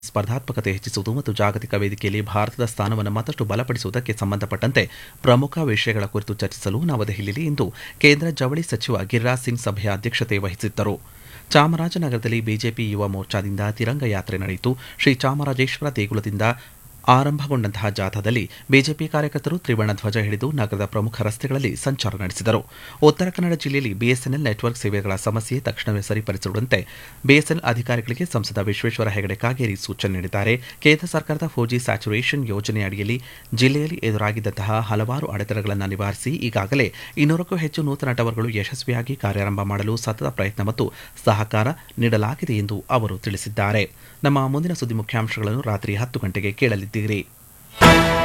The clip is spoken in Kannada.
ಸ್ಪರ್ಧಾತ್ಮಕತೆ ಹೆಚ್ಚಿಸುವುದು ಮತ್ತು ಜಾಗತಿಕ ವೇದಿಕೆಯಲ್ಲಿ ಭಾರತದ ಸ್ಥಾನವನ್ನು ಮತ್ತಷ್ಟು ಬಲಪಡಿಸುವುದಕ್ಕೆ ಸಂಬಂಧಪಟ್ಟಂತೆ ಪ್ರಮುಖ ವಿಷಯಗಳ ಕುರಿತು ಚರ್ಚಿಸಲು ನವದೆಹಲಿಯಲ್ಲಿ ಇಂದು ಕೇಂದ್ರ ಜವಳಿ ಸಚಿವ ಗಿರಿರಾಜ್ ಸಿಂಗ್ ಸಭೆಯ ಅಧ್ಯಕ್ಷತೆ ವಹಿಸಿದ್ದರು ಚಾಮರಾಜನಗರದಲ್ಲಿ ಬಿಜೆಪಿ ಯುವ ಮೋರ್ಚಾದಿಂದ ತಿರಂಗ ಯಾತ್ರೆ ನಡೆಯಿತು ಶ್ರೀ ಚಾಮರಾಜೇಶ್ವರ ದೇಗುಲದಿಂದ ಆರಂಭಗೊಂಡಂತಹ ಜಾಥಾದಲ್ಲಿ ಬಿಜೆಪಿ ಕಾರ್ಯಕರ್ತರು ತ್ರಿವರ್ಣ ಧ್ವಜ ಹಿಡಿದು ನಗರದ ಪ್ರಮುಖ ರಸ್ತೆಗಳಲ್ಲಿ ಸಂಚಾರ ನಡೆಸಿದರು ಉತ್ತರ ಕನ್ನಡ ಜಿಲ್ಲೆಯಲ್ಲಿ ಬಿಎಸ್ಎನ್ಎಲ್ ನೆಟ್ವರ್ಕ್ ಸೇವೆಗಳ ಸಮಸ್ಯೆ ತಕ್ಷಣವೇ ಸರಿಪಡಿಸಿರುವಂತೆ ಬಿಎಸ್ಎನ್ಎಲ್ ಅಧಿಕಾರಿಗಳಿಗೆ ಸಂಸದ ವಿಶ್ವೇಶ್ವರ ಹೆಗಡೆ ಕಾಗೇರಿ ಸೂಚನೆ ನೀಡಿದ್ದಾರೆ ಕೇಂದ್ರ ಸರ್ಕಾರದ ಫೋರ್ ಜಿ ಸ್ಯಾಚುರೇಷನ್ ಯೋಜನೆ ಅಡಿಯಲ್ಲಿ ಜಿಲ್ಲೆಯಲ್ಲಿ ಎದುರಾಗಿದ್ದಂತಹ ಹಲವಾರು ಅಡೆತಡೆಗಳನ್ನು ನಿವಾರಿಸಿ ಈಗಾಗಲೇ ಇನ್ನೂರಕ್ಕೂ ಹೆಚ್ಚು ನೂತನ ಟವರ್ಗಳು ಯಶಸ್ವಿಯಾಗಿ ಕಾರ್ಯಾರಂಭ ಮಾಡಲು ಸತತ ಪ್ರಯತ್ನ ಮತ್ತು ಸಹಕಾರ ನೀಡಲಾಗಿದೆ ಎಂದು ಅವರು ತಿಳಿಸಿದ್ದಾರೆ ನಮ್ಮ ಮುಂದಿನ ಸುದ್ದಿ ಮುಖ್ಯಾಂಶಗಳನ್ನು ರಾತ್ರಿ ಹತ್ತು ಗಂಟೆಗೆ ಕೇಳಲಿದ್ದೀರಿ